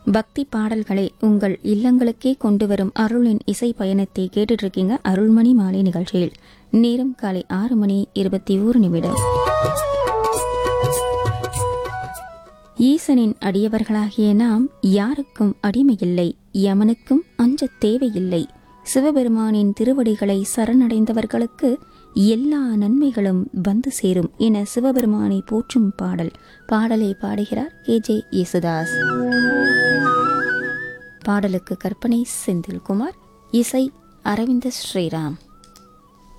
பக்தி பாடல்களை உங்கள் இல்லங்களுக்கே கொண்டு வரும் அருளின் இசை பயணத்தை கேட்டுட்டு இருக்கீங்க அருள்மணி மாலை நிகழ்ச்சியில் நேரம் காலை ஆறு மணி இருபத்தி ஓரு நிமிடம் ஈசனின் அடியவர்களாகிய நாம் யாருக்கும் அடிமையில்லை யமனுக்கும் அஞ்சத் தேவையில்லை சிவபெருமானின் திருவடிகளை சரணடைந்தவர்களுக்கு எல்லா நன்மைகளும் வந்து சேரும் என சிவபெருமானை போற்றும் பாடல் பாடலை பாடுகிறார் கே ஜே யேசுதாஸ் பாடலுக்கு கற்பனை செந்தில்குமார் இசை அரவிந்த ஸ்ரீராம்